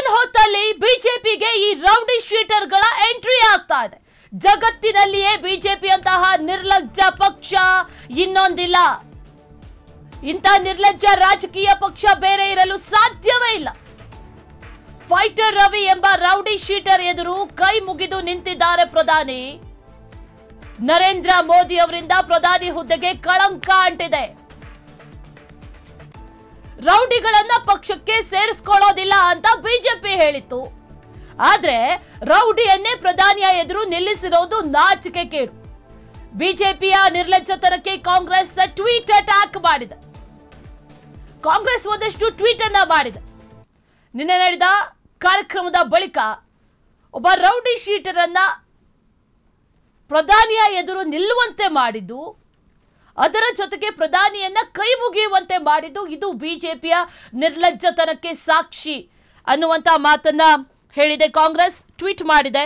ಬೆಳಗಿನ ಹೊತ್ತಲ್ಲಿ ಬಿಜೆಪಿಗೆ ಈ ರೌಡಿ ಶೀಟರ್ಗಳ ಎಂಟ್ರಿ ಆಗ್ತಾ ಇದೆ ಜಗತ್ತಿನಲ್ಲಿಯೇ ಬಿಜೆಪಿ ಅಂತಹ ನಿರ್ಲಜ್ಜ ಪಕ್ಷ ಇನ್ನೊಂದಿಲ್ಲ ಇಂಥ ನಿರ್ಲಜ್ಜ ರಾಜಕೀಯ ಪಕ್ಷ ಬೇರೆ ಇರಲು ಸಾಧ್ಯವೇ ಇಲ್ಲ ಫೈಟರ್ ರವಿ ಎಂಬ ರೌಡಿ ಶೀಟರ್ ಎದುರು ಕೈ ಮುಗಿದು ನಿಂತಿದ್ದಾರೆ ಪ್ರಧಾನಿ ನರೇಂದ್ರ ಮೋದಿ ಅವರಿಂದ ಪ್ರಧಾನಿ ಹುದ್ದೆಗೆ ಕಳಂಕ ಅಂಟಿದೆ ರೌಡಿಗಳನ್ನ ಪಕ್ಷಕ್ಕೆ ಸೇರಿಸ್ಕೊಳ್ಳೋದಿಲ್ಲ ಅಂತ ಬಿಜೆಪಿ ಹೇಳಿತ್ತು ಆದ್ರೆ ರೌಡಿಯನ್ನೇ ಪ್ರಧಾನಿಯ ಎದುರು ನಿಲ್ಲಿಸಿರೋದು ನಾಚಿಕೆ ಕೇಡು ಬಿಜೆಪಿಯ ನಿರ್ಲಜ್ಜತನಕ್ಕೆ ಕಾಂಗ್ರೆಸ್ ಟ್ವೀಟ್ ಅಟ್ಯಾಕ್ ಮಾಡಿದೆ ಕಾಂಗ್ರೆಸ್ ಒಂದಷ್ಟು ಟ್ವೀಟ್ ಅನ್ನ ಮಾಡಿದೆ ನಿನ್ನೆ ನಡೆದ ಕಾರ್ಯಕ್ರಮದ ಬಳಿಕ ಒಬ್ಬ ರೌಡಿ ಶೀಟರ್ ಅನ್ನ ಪ್ರಧಾನಿಯ ಎದುರು ನಿಲ್ಲುವಂತೆ ಮಾಡಿದ್ದು ಅದರ ಜೊತೆಗೆ ಪ್ರಧಾನಿಯನ್ನ ಕೈ ಮುಗಿಯುವಂತೆ ಮಾಡಿದ್ದು ಇದು ಬಿಜೆಪಿಯ ನಿರ್ಲಜ್ಜತನಕ್ಕೆ ಸಾಕ್ಷಿ ಅನ್ನುವಂತ ಮಾತನ್ನ ಹೇಳಿದೆ ಕಾಂಗ್ರೆಸ್ ಟ್ವೀಟ್ ಮಾಡಿದೆ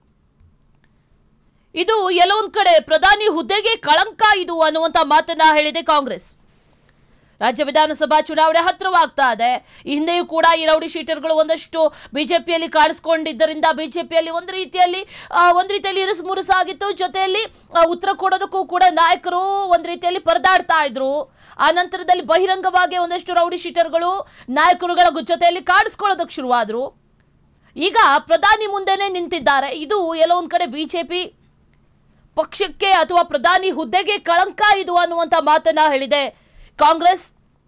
ಇದು ಎಲ್ಲೊಂದ್ ಕಡೆ ಪ್ರಧಾನಿ ಹುದ್ದೆಗೆ ಕಳಂಕ ಇದು ಅನ್ನುವಂತ ಮಾತನ್ನ ಹೇಳಿದೆ ಕಾಂಗ್ರೆಸ್ ರಾಜ್ಯ ವಿಧಾನಸಭಾ ಚುನಾವಣೆ ಹತ್ತಿರವಾಗ್ತಾ ಇದೆ ಈ ಹಿಂದೆಯೂ ಕೂಡ ಈ ರೌಡಿ ಶೀಟರ್ಗಳು ಒಂದಷ್ಟು ಬಿಜೆಪಿಯಲ್ಲಿ ಕಾಣಿಸ್ಕೊಂಡಿದ್ದರಿಂದ ಬಿಜೆಪಿಯಲ್ಲಿ ಒಂದು ರೀತಿಯಲ್ಲಿ ಆ, ಒಂದು ರೀತಿಯಲ್ಲಿ ಇರಿಸು ಮುರುಸಾಗಿತ್ತು ಜೊತೆಯಲ್ಲಿ ಆ, ಉತ್ತರ ಕೊಡೋದಕ್ಕೂ ಕೂಡ ನಾಯಕರು ಒಂದು ರೀತಿಯಲ್ಲಿ ಪರದಾಡ್ತಾ ಇದ್ರು ಆ ನಂತರದಲ್ಲಿ ಬಹಿರಂಗವಾಗಿ ಒಂದಷ್ಟು ರೌಡಿ ಶೀಟರ್ಗಳು ನಾಯಕರುಗಳ ಗು- ಜೊತೆಯಲ್ಲಿ ಕಾಣಿಸ್ಕೊಳ್ಳೋದಕ್ಕೆ ಶುರುವಾದ್ರು ಈಗ ಪ್ರಧಾನಿ ಮುಂದೆನೆ ನಿಂತಿದ್ದಾರೆ ಇದು ಎಲ್ಲೋ ಒಂದ್ ಕಡೆ ಬಿಜೆಪಿ ಪಕ್ಷಕ್ಕೆ ಅಥವಾ ಪ್ರಧಾನಿ ಹುದ್ದೆಗೆ ಕಳಂಕ ಇದು ಅನ್ನುವಂತ ಮಾತನ್ನ ಹೇಳಿದೆ ಕಾಂಗ್ರೆಸ್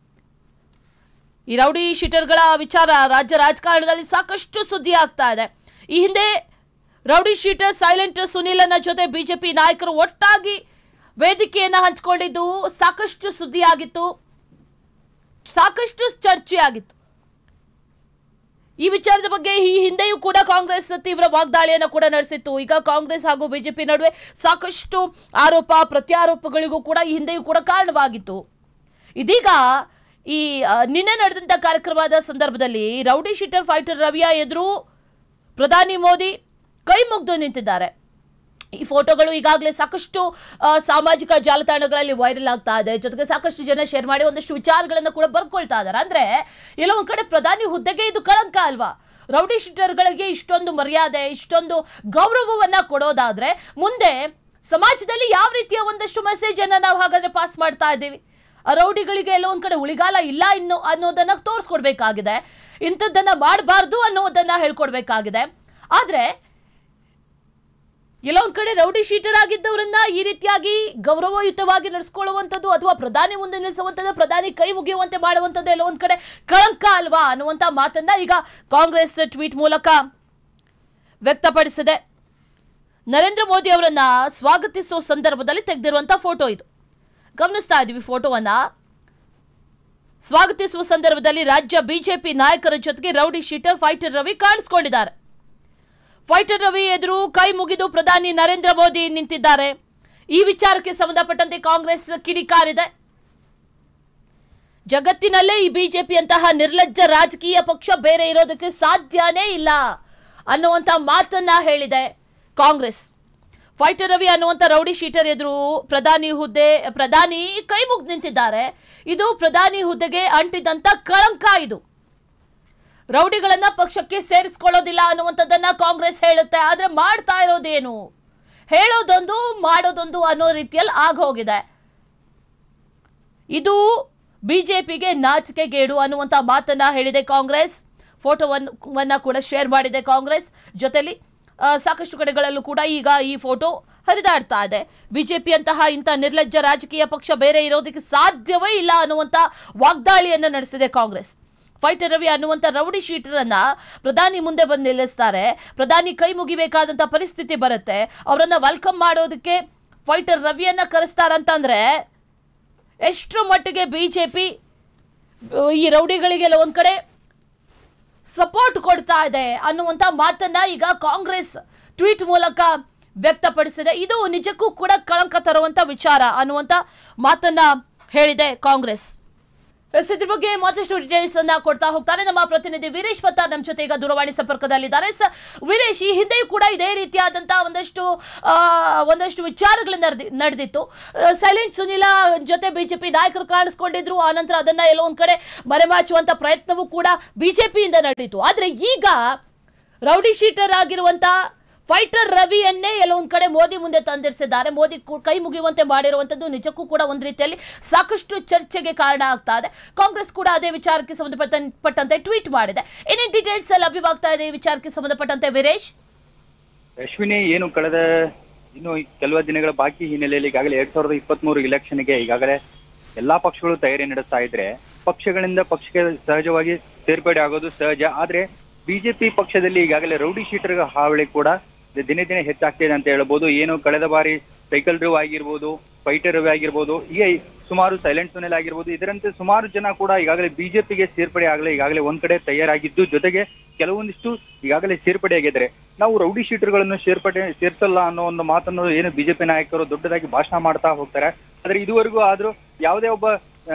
ಈ ರೌಡಿ ಶೀಟರ್ಗಳ ವಿಚಾರ ರಾಜ್ಯ ರಾಜಕಾರಣದಲ್ಲಿ ಸಾಕಷ್ಟು ಸುದ್ದಿ ಆಗ್ತಾ ಇದೆ ಈ ಹಿಂದೆ ರೌಡಿ ಶೀಟರ್ ಸೈಲೆಂಟ್ ಸುನೀಲನ ಜೊತೆ ಬಿಜೆಪಿ ನಾಯಕರು ಒಟ್ಟಾಗಿ ವೇದಿಕೆಯನ್ನ ಹಂಚಿಕೊಂಡಿದ್ದು ಸಾಕಷ್ಟು ಸುದ್ದಿ ಆಗಿತ್ತು ಸಾಕಷ್ಟು ಚರ್ಚೆ ಆಗಿತ್ತು ಈ ವಿಚಾರದ ಬಗ್ಗೆ ಈ ಹಿಂದೆಯೂ ಕೂಡ ಕಾಂಗ್ರೆಸ್ ತೀವ್ರ ವಾಗ್ದಾಳಿಯನ್ನು ಕೂಡ ನಡೆಸಿತ್ತು ಈಗ ಕಾಂಗ್ರೆಸ್ ಹಾಗೂ ಬಿಜೆಪಿ ನಡುವೆ ಸಾಕಷ್ಟು ಆರೋಪ ಪ್ರತ್ಯಾರೋಪಗಳಿಗೂ ಕೂಡ ಈ ಹಿಂದೆಯೂ ಕೂಡ ಕಾರಣವಾಗಿತ್ತು ಇದೀಗ ಈ ಆ, ನಿನ್ನೆ ನಡೆದಂತ ಕಾರ್ಯಕ್ರಮದ ಸಂದರ್ಭದಲ್ಲಿ ರೌಡಿ ಶೀಟರ್ ಫೈಟರ್ ರವಿಯ ಎದುರು ಪ್ರಧಾನಿ ಮೋದಿ ಕೈ ಮುಗ್ದು ನಿಂತಿದ್ದಾರೆ ಈ ಫೋಟೋಗಳು ಈಗಾಗಲೇ ಸಾಕಷ್ಟು ಆ, ಸಾಮಾಜಿಕ ಜಾಲತಾಣಗಳಲ್ಲಿ ವೈರಲ್ ಆಗ್ತಾ ಇದೆ ಜೊತೆಗೆ ಸಾಕಷ್ಟು ಜನ ಶೇರ್ ಮಾಡಿ ಒಂದಷ್ಟು ವಿಚಾರಗಳನ್ನು ಕೂಡ ಬರ್ಕೊಳ್ತಾ ಇದ್ದಾರೆ ಅಂದ್ರೆ ಎಲ್ಲ ಒಂದ್ ಕಡೆ ಪ್ರಧಾನಿ ಹುದ್ದೆಗೆ ಇದು ಕಳಂಕ ಅಲ್ವಾ ರೌಡಿ ಶೀಟರ್ಗಳಿಗೆ ಇಷ್ಟೊಂದು ಮರ್ಯಾದೆ ಇಷ್ಟೊಂದು ಗೌರವವನ್ನ ಕೊಡೋದಾದ್ರೆ ಮುಂದೆ ಸಮಾಜದಲ್ಲಿ ಯಾವ ರೀತಿಯ ಒಂದಷ್ಟು ಮೆಸೇಜ್ ಅನ್ನ ನಾವು ಹಾಗಾದ್ರೆ ಪಾಸ್ ಮಾಡ್ತಾ ಇದ್ದೀವಿ ಆ ರೌಡಿಗಳಿಗೆ ಎಲ್ಲೋ ಒಂದ್ ಕಡೆ ಉಳಿಗಾಲ ಇಲ್ಲ ಇನ್ನು ಅನ್ನೋದನ್ನ ತೋರಿಸ್ಕೊಡ್ಬೇಕಾಗಿದೆ ಇಂಥದ್ದನ್ನ ಮಾಡಬಾರ್ದು ಅನ್ನೋದನ್ನ ಹೇಳ್ಕೊಡ್ಬೇಕಾಗಿದೆ ಆದ್ರೆ ಎಲ್ಲೋ ಒಂದ್ ಕಡೆ ರೌಡಿ ಶೀಟರ್ ಆಗಿದ್ದವರನ್ನ ಈ ರೀತಿಯಾಗಿ ಗೌರವಯುತವಾಗಿ ನಡೆಸ್ಕೊಳ್ಳುವಂಥದ್ದು ಅಥವಾ ಪ್ರಧಾನಿ ಮುಂದೆ ನಿಲ್ಲಿಸುವಂಥದ್ದು ಪ್ರಧಾನಿ ಕೈ ಮುಗಿಯುವಂತೆ ಮಾಡುವಂಥದ್ದು ಎಲ್ಲೋ ಒಂದ್ ಕಡೆ ಕಳಂಕ ಅಲ್ವಾ ಅನ್ನುವಂಥ ಮಾತನ್ನ ಈಗ ಕಾಂಗ್ರೆಸ್ ಟ್ವೀಟ್ ಮೂಲಕ ವ್ಯಕ್ತಪಡಿಸಿದೆ ನರೇಂದ್ರ ಮೋದಿ ಅವರನ್ನ ಸ್ವಾಗತಿಸುವ ಸಂದರ್ಭದಲ್ಲಿ ತೆಗೆದಿರುವಂಥ ಫೋಟೋ ಇದು ಗಮನಿಸ್ತಾ ಇದೀವಿ ಫೋಟೋವನ್ನ ಸ್ವಾಗತಿಸುವ ಸಂದರ್ಭದಲ್ಲಿ ರಾಜ್ಯ ಬಿಜೆಪಿ ನಾಯಕರ ಜೊತೆಗೆ ರೌಡಿ ಶೀಟರ್ ಫೈಟರ್ ರವಿ ಕಾಣಿಸಿಕೊಂಡಿದ್ದಾರೆ ಫೈಟರ್ ರವಿ ಎದುರು ಕೈ ಮುಗಿದು ಪ್ರಧಾನಿ ನರೇಂದ್ರ ಮೋದಿ ನಿಂತಿದ್ದಾರೆ ಈ ವಿಚಾರಕ್ಕೆ ಸಂಬಂಧಪಟ್ಟಂತೆ ಕಾಂಗ್ರೆಸ್ ಕಿಡಿಕಾರಿದೆ ಜಗತ್ತಿನಲ್ಲೇ ಈ ಬಿಜೆಪಿಯಂತಹ ನಿರ್ಲಜ್ಜ ರಾಜಕೀಯ ಪಕ್ಷ ಬೇರೆ ಇರೋದಕ್ಕೆ ಸಾಧ್ಯನೇ ಇಲ್ಲ ಅನ್ನುವಂಥ ಮಾತನ್ನ ಹೇಳಿದೆ ಕಾಂಗ್ರೆಸ್ ಫೈಟರ್ ರವಿ ಅನ್ನುವಂಥ ರೌಡಿ ಶೀಟರ್ ಎದುರು ಪ್ರಧಾನಿ ಹುದ್ದೆ ಪ್ರಧಾನಿ ಕೈ ಮುಗ್ದು ನಿಂತಿದ್ದಾರೆ ಇದು ಪ್ರಧಾನಿ ಹುದ್ದೆಗೆ ಅಂಟಿದಂತ ಕಳಂಕ ಇದು ರೌಡಿಗಳನ್ನ ಪಕ್ಷಕ್ಕೆ ಸೇರಿಸ್ಕೊಳ್ಳೋದಿಲ್ಲ ಅನ್ನುವಂಥದ್ದನ್ನ ಕಾಂಗ್ರೆಸ್ ಹೇಳುತ್ತೆ ಆದ್ರೆ ಮಾಡ್ತಾ ಇರೋದೇನು ಹೇಳೋದೊಂದು ಮಾಡೋದೊಂದು ಅನ್ನೋ ರೀತಿಯಲ್ಲಿ ಆಗೋಗಿದೆ ಇದು ಬಿಜೆಪಿಗೆ ನಾಚಿಕೆಗೇಡು ಅನ್ನುವಂಥ ಮಾತನ್ನ ಹೇಳಿದೆ ಕಾಂಗ್ರೆಸ್ ಫೋಟೋವನ್ನ ಕೂಡ ಶೇರ್ ಮಾಡಿದೆ ಕಾಂಗ್ರೆಸ್ ಜೊತೆಲಿ ಆ, ಸಾಕಷ್ಟು ಕಡೆಗಳಲ್ಲೂ ಕೂಡ ಈಗ ಈ ಫೋಟೋ ಹರಿದಾಡ್ತಾ ಇದೆ ಬಿಜೆಪಿ ಅಂತಹ ಇಂಥ ನಿರ್ಲಜ್ಜ ರಾಜಕೀಯ ಪಕ್ಷ ಬೇರೆ ಇರೋದಕ್ಕೆ ಸಾಧ್ಯವೇ ಇಲ್ಲ ಅನ್ನುವಂಥ ವಾಗ್ದಾಳಿಯನ್ನು ನಡೆಸಿದೆ ಕಾಂಗ್ರೆಸ್ ಫೈಟರ್ ರವಿ ಅನ್ನುವಂಥ ರೌಡಿ ಶೀಟರನ್ನ ಪ್ರಧಾನಿ ಮುಂದೆ ಬಂದು ನಿಲ್ಲಿಸ್ತಾರೆ ಪ್ರಧಾನಿ ಕೈ ಮುಗಿಬೇಕಾದಂಥ ಪರಿಸ್ಥಿತಿ ಬರುತ್ತೆ ಅವರನ್ನ ವೆಲ್ಕಮ್ ಮಾಡೋದಕ್ಕೆ ಫೈಟರ್ ರವಿಯನ್ನ ಕರೆಸ್ತಾರಂತಂದ್ರೆ ಎಷ್ಟರ ಮಟ್ಟಿಗೆ ಬಿಜೆಪಿ ಈ ರೌಡಿಗಳಿಗೆಲ್ಲ ಒಂದ್ ಕಡೆ ಸಪೋರ್ಟ್ ಕೊಡ್ತಾ ಇದೆ ಅನ್ನುವಂಥ ಮಾತನ್ನ ಈಗ ಕಾಂಗ್ರೆಸ್ ಟ್ವೀಟ್ ಮೂಲಕ ವ್ಯಕ್ತಪಡಿಸಿದೆ ಇದು ನಿಜಕ್ಕೂ ಕೂಡ ಕಳಂಕ ತರುವಂತ ವಿಚಾರ ಅನ್ನುವಂಥ ಮಾತನ್ನ ಹೇಳಿದೆ ಕಾಂಗ್ರೆಸ್ ಎಸ್ ಇದ್ರ ಬಗ್ಗೆ ಮತ್ತಷ್ಟು ಡೀಟೇಲ್ಸ್ ಅನ್ನ ಕೊಡ್ತಾ ಹೋಗ್ತಾರೆ ನಮ್ಮ ಪ್ರತಿನಿಧಿ ವೀರೇಶ್ ಪತ್ತಾರ್ ನಮ್ಮ ಜೊತೆ ಈಗ ದೂರವಾಣಿ ಸಂಪರ್ಕದಲ್ಲಿದ್ದಾರೆ ಸ ವೀರೇಶ್ ಈ ಹಿಂದೆಯೂ ಕೂಡ ಇದೇ ರೀತಿಯಾದಂತಹ ಒಂದಷ್ಟು ಆ, ಒಂದಷ್ಟು ವಿಚಾರಗಳು ನಡೆದಿ ನಡೆದಿತ್ತು ಸೈಲೆಂಟ್ ಸುನಿಲ ಜೊತೆ ಬಿಜೆಪಿ ನಾಯಕರು ಕಾಣಿಸ್ಕೊಂಡಿದ್ರು ಆನಂತರ ಅದನ್ನ ಎಲ್ಲೋ ಒಂದ್ ಕಡೆ ಮರೆಮಾಚುವಂತ ಪ್ರಯತ್ನವೂ ಕೂಡ ಬಿಜೆಪಿಯಿಂದ ನಡೆಯಿತು ಆದ್ರೆ ಈಗ ರೌಡಿ ಶೀಟರ್ ಆಗಿರುವಂತ ಫೈಟರ್ ರವಿಯನ್ನೇ ಎಲ್ಲೋ ಒಂದ್ ಕಡೆ ಮೋದಿ ಮುಂದೆ ತಂದಿರಿಸಿದ್ದಾರೆ ಮೋದಿ ಕೂ- ಕೈ ಮುಗಿಯುವಂತೆ ಮಾಡಿರುವಂತದ್ದು ನಿಜಕ್ಕೂ ಕೂಡ ಒಂದ್ ರೀತಿಯಲ್ಲಿ ಸಾಕಷ್ಟು ಚರ್ಚೆಗೆ ಕಾರಣ ಆಗ್ತಾ ಇದೆ ಕಾಂಗ್ರೆಸ್ ಕೂಡ ಅದೇ ವಿಚಾರಕ್ಕೆ ಸಂಬಂಧಪಟ್ಟಂತೆ ಟ್ವೀಟ್ ಮಾಡಿದೆ ಏನೇನ್ ಡೀಟೇಲ್ಸ್ ಲಭ್ಯವಾಗ್ತಾ ಇದೆ ಈ ವಿಚಾರಕ್ಕೆ ಸಂಬಂಧಪಟ್ಟಂತೆ ವೀರೇಶ್ ಅಶ್ವಿನಿ ಏನು ಕಳೆದ ಇನ್ನು ಕೆಲವು ದಿನಗಳ ಬಾಕಿ ಹಿನ್ನೆಲೆಯಲ್ಲಿ ಈಗಾಗಲೇ ಎರಡ್ ಸಾವಿರದ ಇಪ್ಪತ್ತ್ ಮೂರು ಇಲೆಕ್ಷನ್ಗೆ ಈಗಾಗಲೇ ಎಲ್ಲಾ ಪಕ್ಷಗಳು ತಯಾರಿ ನಡೆಸ್ತಾ ಇದ್ರೆ ಪಕ್ಷಗಳಿಂದ ಪಕ್ಷಕ್ಕೆ ಸಹಜವಾಗಿ ಸೇರ್ಪಡೆ ಆಗೋದು ಸಹಜ ಆದ್ರೆ ಬಿಜೆಪಿ ಪಕ್ಷದಲ್ಲಿ ಈಗಾಗಲೇ ರೌಡಿ ಶೀಟರ್ ಹಾವಳಿ ಕೂಡ ದಿನೇ ದಿನೇ ಹೆಚ್ಚಾಗ್ತಿದೆ ಅಂತ ಹೇಳ್ಬೋದು ಏನು ಕಳೆದ ಬಾರಿ ಸೈಕಲ್ ಡ್ರೈವ್ ಆಗಿರ್ಬೋದು ಫೈಟರ್ ರವಿ ಆಗಿರ್ಬೋದು ಹೀಗೆ ಸುಮಾರು ಸೈಲೆಂಟ್ ಸುನಿಲ್ ಆಗಿರ್ಬೋದು ಇದರಂತೆ ಸುಮಾರು ಜನ ಕೂಡ ಈಗಾಗಲೇ ಬಿಜೆಪಿಗೆ ಸೇರ್ಪಡೆ ಆಗಲೇ ಈಗಾಗಲೇ ಒಂದ್ ಕಡೆ ತಯಾರಾಗಿದ್ದು ಜೊತೆಗೆ ಕೆಲವೊಂದಿಷ್ಟು ಈಗಾಗಲೇ ಸೇರ್ಪಡೆ ಆಗಿದ್ದಾರೆ ನಾವು ರೌಡಿ ಶೀಟರ್ಗಳನ್ನು ಸೇರ್ಪಡೆ ಸೇರ್ಸಲ್ಲ ಅನ್ನೋ ಒಂದು ಮಾತನ್ನು ಏನು ಬಿಜೆಪಿ ನಾಯಕರು ದೊಡ್ಡದಾಗಿ ಭಾಷಣ ಮಾಡ್ತಾ ಹೋಗ್ತಾರೆ ಆದ್ರೆ ಇದುವರೆಗೂ ಆದ್ರೂ ಯಾವುದೇ ಒಬ್ಬ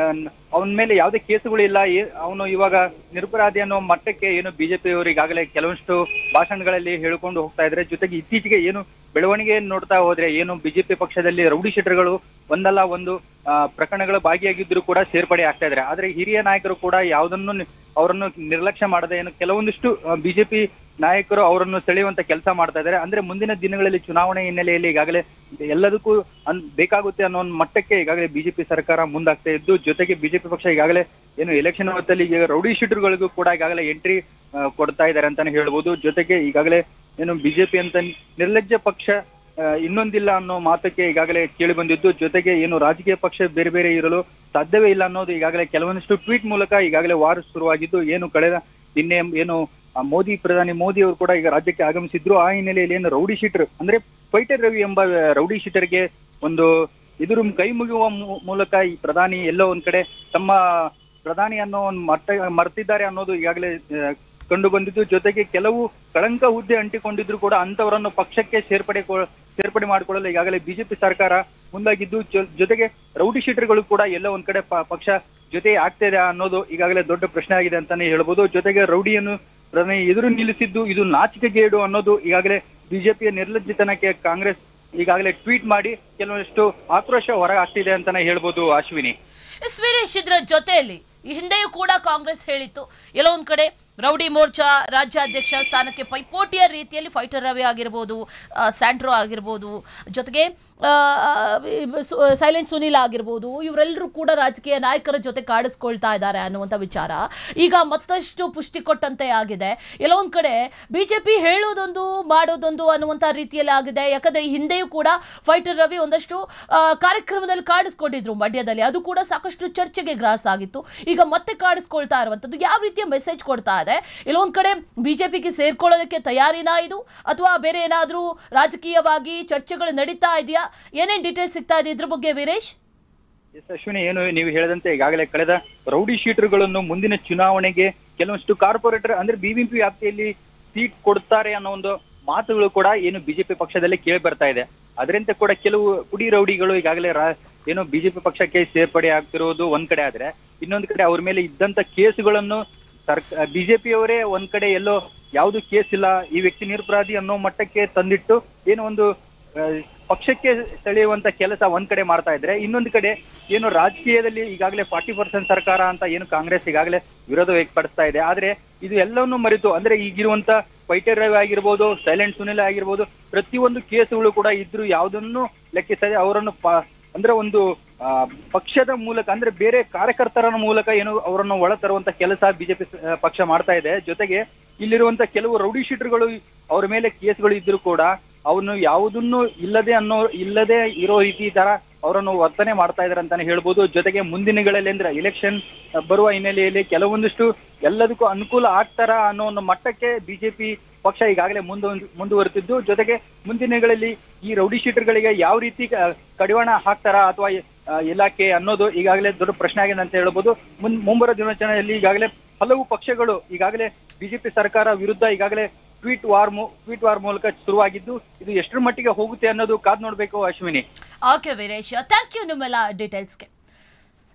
ಅವನ ಮೇಲೆ ಯಾವುದೇ ಕೇಸುಗಳು ಇಲ್ಲ ಅವನು ಇವಾಗ ನಿರಪರಾಧಿ ಅನ್ನೋ ಮಟ್ಟಕ್ಕೆ ಏನು ಬಿಜೆಪಿಯವರು ಈಗಾಗಲೇ ಕೆಲವಷ್ಟು ಭಾಷಣಗಳಲ್ಲಿ ಹೇಳಿಕೊಂಡು ಹೋಗ್ತಾ ಇದ್ರೆ ಜೊತೆಗೆ ಇತ್ತೀಚೆಗೆ ಏನು ಬೆಳವಣಿಗೆ ನೋಡ್ತಾ ಹೋದ್ರೆ ಏನು ಬಿಜೆಪಿ ಪಕ್ಷದಲ್ಲಿ ರೌಡಿ ಶೀಟರ್ಗಳು ಒಂದಲ್ಲ ಒಂದು ಆ, ಪ್ರಕರಣಗಳು ಭಾಗಿಯಾಗಿದ್ರು ಕೂಡ ಸೇರ್ಪಡೆ ಆಗ್ತಾ ಇದ್ದಾರೆ ಆದ್ರೆ ಹಿರಿಯ ನಾಯಕರು ಕೂಡ ಯಾವುದನ್ನು ನಿ- ಅವರನ್ನು ನಿರ್ಲಕ್ಷ್ಯ ಮಾಡದೆ ಏನು ಕೆಲವೊಂದಿಷ್ಟು ಬಿಜೆಪಿ ನಾಯಕರು ಅವರನ್ನು ಸೆಳೆಯುವಂತ ಕೆಲಸ ಮಾಡ್ತಾ ಇದ್ದಾರೆ ಅಂದ್ರೆ ಮುಂದಿನ ದಿನಗಳಲ್ಲಿ ಚುನಾವಣೆ ಹಿನ್ನೆಲೆಯಲ್ಲಿ ಈಗಾಗಲೇ ಎಲ್ಲದಕ್ಕೂ ಅನ್ ಬೇಕಾಗುತ್ತೆ ಅನ್ನೋ ಒಂದು ಮಟ್ಟಕ್ಕೆ ಈಗಾಗಲೇ ಬಿಜೆಪಿ ಸರ್ಕಾರ ಮುಂದಾಗ್ತಾ ಇದ್ದು ಜೊತೆಗೆ ಬಿಜೆಪಿ ಪಕ್ಷ ಈಗಾಗಲೇ ಏನು ಎಲೆಕ್ಷನ್ ಹೊತ್ತಲ್ಲಿ ಈಗ ರೌಡಿ ಶೀಟರ್ಗಳಿಗೂ ಕೂಡ ಈಗಾಗಲೇ ಎಂಟ್ರಿ ಕೊಡ್ತಾ ಇದ್ದಾರೆ ಅಂತಾನೆ ಹೇಳ್ಬೋದು ಜೊತೆಗೆ ಈಗಾಗಲೇ ಏನು ಬಿಜೆಪಿ ಅಂತ ನಿರ್ಲಜ್ಜ ಪಕ್ಷ ಆ, ಇನ್ನೊಂದಿಲ್ಲ ಅನ್ನೋ ಮಾತಕ್ಕೆ ಈಗಾಗಲೇ ಕೇಳಿ ಬಂದಿದ್ದು ಜೊತೆಗೆ ಏನು ರಾಜಕೀಯ ಪಕ್ಷ ಬೇರೆ ಬೇರೆ ಇರಲು ಸಾಧ್ಯವೇ ಇಲ್ಲ ಅನ್ನೋದು ಈಗಾಗಲೇ ಕೆಲವೊಂದಿಷ್ಟು ಟ್ವೀಟ್ ಮೂಲಕ ಈಗಾಗಲೇ ವಾರ ಶುರುವಾಗಿದ್ದು ಏನು ಕಳೆದ ನಿನ್ನೆ ಏನು ಆ ಮೋದಿ ಪ್ರಧಾನಿ ಮೋದಿ ಅವರು ಕೂಡ ಈಗ ರಾಜ್ಯಕ್ಕೆ ಆಗಮಿಸಿದ್ರು ಆ ಹಿನ್ನೆಲೆಯಲ್ಲಿ ಏನು ರೌಡಿ ಶೀಟರ್ ಅಂದ್ರೆ ಫೈಟರ್ ರವಿ ಎಂಬ ರೌಡಿ ಶೀಟರ್ಗೆ ಒಂದು ಎದುರು ಕೈ ಮುಗಿಯುವ ಮೂ- ಮೂಲಕ ಈ ಪ್ರಧಾನಿ ಎಲ್ಲೋ ಒಂದ್ ಕಡೆ ತಮ್ಮ ಪ್ರಧಾನಿ ಅನ್ನೋ ಒಂದು ಮಟ್ಟ ಮರ್ತಿದ್ದಾರೆ ಅನ್ನೋದು ಈಗಾಗಲೇ ಆ, ಕಂಡು ಬಂದಿದ್ದು ಜೊತೆಗೆ ಕೆಲವು ಕಳಂಕ ಹುದ್ದೆ ಅಂಟಿಕೊಂಡಿದ್ರು ಕೂಡ ಅಂತವರನ್ನು ಪಕ್ಷಕ್ಕೆ ಸೇರ್ಪಡೆ ಕೊ- ಸೇರ್ಪಡೆ ಮಾಡಿಕೊಳ್ಳಲು ಈಗಾಗಲೇ ಬಿಜೆಪಿ ಸರ್ಕಾರ ಮುಂದಾಗಿದ್ದು ಜೊ- ಜೊತೆಗೆ ರೌಡಿ ಶೀಟರ್ಗಳು ಕೂಡ ಎಲ್ಲ ಒಂದ್ ಕಡೆ ಪ- ಪಕ್ಷ ಜೊತೆ ಆಗ್ತಾ ಇದೆ ಅನ್ನೋದು ಈಗಾಗಲೇ ದೊಡ್ಡ ಪ್ರಶ್ನೆ ಆಗಿದೆ ಅಂತಾನೆ ಹೇಳ್ಬೋದು ಜೊತೆಗೆ ರೌಡಿಯನ್ನು ಪ್ರಧಾನಿ ಎದುರು ನಿಲ್ಲಿಸಿದ್ದು ಇದು ನಾಚಿಕೆಗೇಡು ಅನ್ನೋದು ಈಗಾಗಲೇ ಬಿಜೆಪಿಯ ನಿರ್ಲಜ್ಜಿತನಕ್ಕೆ ಕಾಂಗ್ರೆಸ್ ಈಗಾಗಲೇ ಟ್ವೀಟ್ ಮಾಡಿ ಕೆಲವಷ್ಟು ಆಕ್ರೋಶ ಹೊರ ಆಗ್ತಿದೆ ಅಂತಾನೆ ಹೇಳ್ಬೋದು ಅಶ್ವಿನಿ ಎಸ್ ವೀರೇಶ್ ಇದ್ರ ಜೊತೆಯಲ್ಲಿ ಈ ಹಿಂದೆಯೂ ಕೂಡ ಕಾಂಗ್ರೆಸ್ ಹೇಳಿತ್ತು ಎಲ್ಲೋ ಒಂದ್ ಕಡೆ ರೌಡಿ ಮೋರ್ಚಾ ರಾಜ್ಯಾಧ್ಯಕ್ಷ ಸ್ಥಾನಕ್ಕೆ ಪೈಪೋಟಿಯ ರೀತಿಯಲ್ಲಿ ಫೈಟರ್ ರವಿ ಆಗಿರ್ಬೋದು ಆ, ಸ್ಯಾಂಟ್ರೋ ಆಗಿರ್ಬೋದು ಜೊತೆಗೆ ಆ, ಸು- ಸೈಲೆಂಟ್ ಸುನೀಲ್ ಆಗಿರ್ಬೋದು ಇವರೆಲ್ಲರೂ ಕೂಡ ರಾಜಕೀಯ ನಾಯಕರ ಜೊತೆ ಕಾಡಿಸ್ಕೊಳ್ತಾ ಇದ್ದಾರೆ ಅನ್ನುವಂಥ ವಿಚಾರ ಈಗ ಮತ್ತಷ್ಟು ಪುಷ್ಟಿ ಕೊಟ್ಟಂತೆ ಆಗಿದೆ ಎಲ್ಲೋ ಒಂದ್ ಕಡೆ ಬಿಜೆಪಿ ಹೇಳೋದೊಂದು ಮಾಡೋದೊಂದು ಅನ್ನುವಂಥ ರೀತಿಯಲ್ಲಿ ಆಗಿದೆ ಯಾಕಂದ್ರೆ ಈ ಹಿಂದೆಯೂ ಕೂಡ ಫೈಟರ್ ರವಿ ಒಂದಷ್ಟು ಆ, ಕಾರ್ಯಕ್ರಮದಲ್ಲಿ ಕಾಡಿಸ್ಕೊಂಡಿದ್ರು ಮಂಡ್ಯದಲ್ಲಿ ಅದು ಕೂಡ ಸಾಕಷ್ಟು ಚರ್ಚೆಗೆ ಗ್ರಾಸ ಆಗಿತ್ತು ಈಗ ಮತ್ತೆ ಕಾಡಿಸ್ಕೊಳ್ತಾ ಇರುವಂತದ್ದು ಯಾವ ರೀತಿಯ ಮೆಸೇಜ್ ಕೊಡ್ತಾ ಇದೆ ಎಲ್ಲೊಂದ್ ಕಡೆ ಬಿಜೆಪಿಗೆ ಸೇರ್ಕೊಳ್ಳೋದಕ್ಕೆ ತಯಾರಿನಾ ಇದು ಅಥವಾ ಬೇರೆ ಏನಾದ್ರೂ ರಾಜಕೀಯವಾಗಿ ಚರ್ಚೆಗಳು ನಡೀತಾ ಇದೆಯಾ ಏನೇನ್ ಡೀಟೇಲ್ಸ್ ಸಿಗ್ತಾ ಇದೆ ಇದ್ರ ಬಗ್ಗೆ ವೀರೇಶ್ ಎಸ್ ಅಶ್ವಿನಿ ಏನು ನೀವು ಹೇಳಿದಂತೆ ಈಗಾಗಲೇ ಕಳೆದ ರೌಡಿ ಶೀಟರ್ಗಳನ್ನು ಮುಂದಿನ ಚುನಾವಣೆಗೆ ಕೆಲವಷ್ಟು ಕಾರ್ಪೊರೇಟರ್ ಅಂದ್ರೆ ಬಿಬಿಎಂಪಿ ವ್ಯಾಪ್ತಿಯಲ್ಲಿ ಸೀಟ್ ಕೊಡ್ತಾರೆ ಅನ್ನೋ ಒಂದು ಮಾತುಗಳು ಕೂಡ ಏನು ಬಿಜೆಪಿ ಪಕ್ಷದಲ್ಲಿ ಕೇಳಿ ಬರ್ತಾ ಇದೆ ಅದರಂತೆ ಕೂಡ ಕೆಲವು ಪುಡಿ ರೌಡಿಗಳು ಈಗಾಗಲೇ ರಾ- ಏನು ಬಿಜೆಪಿ ಪಕ್ಷಕ್ಕೆ ಸೇರ್ಪಡೆ ಆಗ್ತಿರೋದು ಒಂದ್ ಕಡೆ ಆದ್ರೆ ಇನ್ನೊಂದ್ ಕಡೆ ಅವ್ರ ಮೇಲೆ ಇದ್ದಂತ ಕೇಸುಗಳನ್ನು ಸರ್ಕ ಬಿಜೆಪಿಯವರೇ ಒಂದ್ ಕಡೆ ಎಲ್ಲೋ ಯಾವ್ದು ಕೇಸ್ ಇಲ್ಲ ಈ ವ್ಯಕ್ತಿ ನಿರಪರಾಧಿ ಅನ್ನೋ ಮಟ್ಟಕ್ಕೆ ತಂದಿಟ್ಟು ಏನು ಒಂದು ಆ, ಪಕ್ಷಕ್ಕೆ ಸೆಳೆಯುವಂತ ಕೆಲಸ ಒಂದ್ ಕಡೆ ಮಾಡ್ತಾ ಇದ್ರೆ ಇನ್ನೊಂದ್ ಕಡೆ ಏನು ರಾಜಕೀಯದಲ್ಲಿ ಈಗಾಗಲೇ ಫಾರ್ಟಿ ಪರ್ಸೆಂಟ್ ಸರ್ಕಾರ ಅಂತ ಏನು ಕಾಂಗ್ರೆಸ್ ಈಗಾಗಲೇ ವಿರೋಧ ವ್ಯಕ್ತಪಡಿಸ್ತಾ ಇದೆ ಆದ್ರೆ ಇದು ಎಲ್ಲವನ್ನು ಮರೆತು ಅಂದ್ರೆ ಈಗಿರುವಂತ ಫೈಟರ್ ರವಿ ಆಗಿರ್ಬೋದು ಸೈಲೆಂಟ್ ಸುನಿಲ್ ಆಗಿರ್ಬೋದು ಪ್ರತಿಯೊಂದು ಕೇಸುಗಳು ಕೂಡ ಇದ್ರು ಯಾವುದನ್ನು ಲೆಕ್ಕಿಸದೆ ಅವರನ್ನು ಪ- ಅಂದ್ರೆ ಒಂದು ಆ, ಪಕ್ಷದ ಮೂಲಕ ಅಂದ್ರೆ ಬೇರೆ ಕಾರ್ಯಕರ್ತರ ಮೂಲಕ ಏನು ಅವರನ್ನು ಒಳ ತರುವಂತ ಕೆಲಸ ಬಿಜೆಪಿ ಪಕ್ಷ ಮಾಡ್ತಾ ಇದೆ ಜೊತೆಗೆ ಇಲ್ಲಿರುವಂತ ಕೆಲವು ರೌಡಿ ಶೀಟರ್ಗಳು ಅವ್ರ ಮೇಲೆ ಕೇಸ್ಗಳು ಇದ್ರು ಕೂಡ ಅವನು ಯಾವುದನ್ನು ಇಲ್ಲದೆ ಅನ್ನೋ ಇಲ್ಲದೆ ಇರೋ ರೀತಿ ತರ ಅವರನ್ನು ವರ್ತನೆ ಮಾಡ್ತಾ ಇದಾರೆ ಅಂತಾನೆ ಹೇಳ್ಬೋದು ಜೊತೆಗೆ ಮುಂದಿನಗಳಲ್ಲಿ ಅಂದ್ರೆ ಎಲೆಕ್ಷನ್ ಬರುವ ಹಿನ್ನೆಲೆಯಲ್ಲಿ ಕೆಲವೊಂದಿಷ್ಟು ಎಲ್ಲದಕ್ಕೂ ಅನುಕೂಲ ಆಗ್ತಾರ ಅನ್ನೋ ಒಂದು ಮಟ್ಟಕ್ಕೆ ಬಿಜೆಪಿ ಪಕ್ಷ ಈಗಾಗಲೇ ಮುಂದು ಮುಂದುವರೆತಿದ್ದು ಜೊತೆಗೆ ಮುಂದಿನಗಳಲ್ಲಿ ಈ ರೌಡಿ ಶೀಟರ್ಗಳಿಗೆ ಯಾವ ರೀತಿ ಕ- ಕಡಿವಾಣ ಹಾಕ್ತಾರ ಅಥವಾ ಆ, ಇಲಾಖೆ ಅನ್ನೋದು ಈಗಾಗಲೇ ದೊಡ್ಡ ಪ್ರಶ್ನೆ ಆಗಿದೆ ಅಂತ ಹೇಳ್ಬೋದು ಮುನ್ ಮುಂಬರುವ ದಿನಾಚರಣೆಯಲ್ಲಿ ಈಗಾಗಲೇ ಹಲವು ಪಕ್ಷಗಳು ಈಗಾಗಲೇ ಬಿಜೆಪಿ ಸರ್ಕಾರ ವಿರುದ್ಧ ಈಗಾಗಲೇ ಟ್ವೀಟ್ ವಾರ್ ಟ್ವೀಟ್ ವಾರ್ ಮೂಲಕ ಶುರುವಾಗಿದ್ದು ಇದು ಎಷ್ಟರ ಮಟ್ಟಿಗೆ ಹೋಗುತ್ತೆ ಅನ್ನೋದು ಕಾದ್ ನೋಡ್ಬೇಕು Ashwini okay Veeresh thank you ನಿಮ್ಮೆಲ್ಲ ಡೀಟೇಲ್ಸ್ಗೆ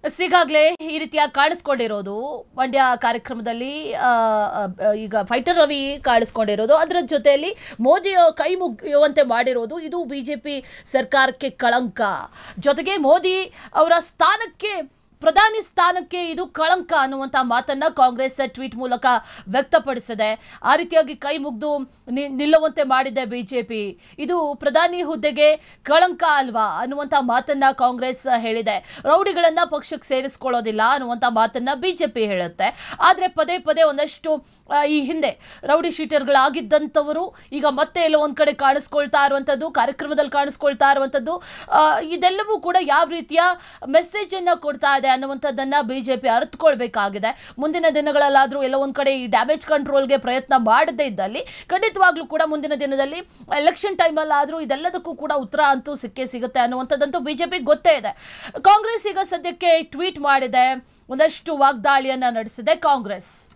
ಈಗಾಗಲೇ ಈ ರೀತಿಯ ಕಾಣಿಸ್ಕೊಂಡಿರೋದು ಮಂಡ್ಯ ಕಾರ್ಯಕ್ರಮದಲ್ಲಿ ಆ, ಆ, ಈಗ ಫೈಟರ್ ರವಿ ಕಾಣಿಸ್ಕೊಂಡಿರೋದು ಅದರ ಜೊತೆಯಲ್ಲಿ ಮೋದಿ ಕೈ ಮುಗಿಯುವಂತೆ ಮಾಡಿರೋದು ಇದು ಬಿಜೆಪಿ ಸರ್ಕಾರಕ್ಕೆ ಕಳಂಕ ಜೊತೆಗೆ ಮೋದಿ ಅವರ ಸ್ಥಾನಕ್ಕೆ ಪ್ರಧಾನಿ ಸ್ಥಾನಕ್ಕೆ ಇದು ಕಳಂಕ ಅನ್ನುವಂಥ ಮಾತನ್ನ ಕಾಂಗ್ರೆಸ್ ಟ್ವೀಟ್ ಮೂಲಕ ವ್ಯಕ್ತಪಡಿಸಿದೆ ಆ ರೀತಿಯಾಗಿ ಕೈ ಮುಗ್ದು ನಿ- ನಿಲ್ಲುವಂತೆ ಮಾಡಿದೆ ಬಿಜೆಪಿ ಇದು ಪ್ರಧಾನಿ ಹುದ್ದೆಗೆ ಕಳಂಕ ಅಲ್ವಾ ಅನ್ನುವಂಥ ಮಾತನ್ನ ಕಾಂಗ್ರೆಸ್ ಹೇಳಿದೆ ರೌಡಿಗಳನ್ನ ಪಕ್ಷಕ್ಕೆ ಸೇರಿಸ್ಕೊಳ್ಳೋದಿಲ್ಲ ಅನ್ನುವಂಥ ಮಾತನ್ನ ಬಿಜೆಪಿ ಹೇಳುತ್ತೆ ಆದ್ರೆ ಪದೇ ಪದೇ ಒಂದಷ್ಟು ಆ, ಈ ಹಿಂದೆ ರೌಡಿ ಶೀಟರ್ಗಳಾಗಿದ್ದಂಥವರು ಈಗ ಮತ್ತೆ ಎಲ್ಲೋ ಒಂದ್ ಕಡೆ ಕಾಣಿಸ್ಕೊಳ್ತಾ ಇರುವಂಥದ್ದು ಕಾರ್ಯಕ್ರಮದಲ್ಲಿ ಕಾಣಿಸ್ಕೊಳ್ತಾ ಇರುವಂಥದ್ದು ಆ, ಇದೆಲ್ಲವೂ ಕೂಡ ಯಾವ ರೀತಿಯ ಮೆಸೇಜ್ ಅನ್ನ ಕೊಡ್ತಾ ಇದೆ ಅನ್ನುವಂಥದ್ದನ್ನ ಬಿಜೆಪಿ ಅರ್ಥಕೊಳ್ಬೇಕಾಗಿದೆ ಮುಂದಿನ ದಿನಗಳಲ್ಲಾದ್ರೂ ಎಲ್ಲೋ ಒಂದ್ ಕಡೆ ಈ ಡ್ಯಾಮೇಜ್ ಕಂಟ್ರೋಲ್ಗೆ ಪ್ರಯತ್ನ ಮಾಡದೇ ಇದ್ದಲ್ಲಿ ಖಂಡಿತವಾಗ್ಲೂ ಕೂಡ ಮುಂದಿನ ದಿನದಲ್ಲಿ ಎಲೆಕ್ಷನ್ ಟೈಮಲ್ಲಾದ್ರೂ ಇದೆಲ್ಲದಕ್ಕೂ ಕೂಡ ಉತ್ತರ ಅಂತೂ ಸಿಕ್ಕೇ ಸಿಗುತ್ತೆ ಅನ್ನುವಂಥದ್ದಂತೂ ಬಿಜೆಪಿ ಗೊತ್ತೇ ಇದೆ ಕಾಂಗ್ರೆಸ್ ಈಗ ಸದ್ಯಕ್ಕೆ ಟ್ವೀಟ್ ಮಾಡಿದೆ ಒಂದಷ್ಟು ವಾಗ್ದಾಳಿಯನ್ನ ನಡೆಸಿದೆ ಕಾಂಗ್ರೆಸ್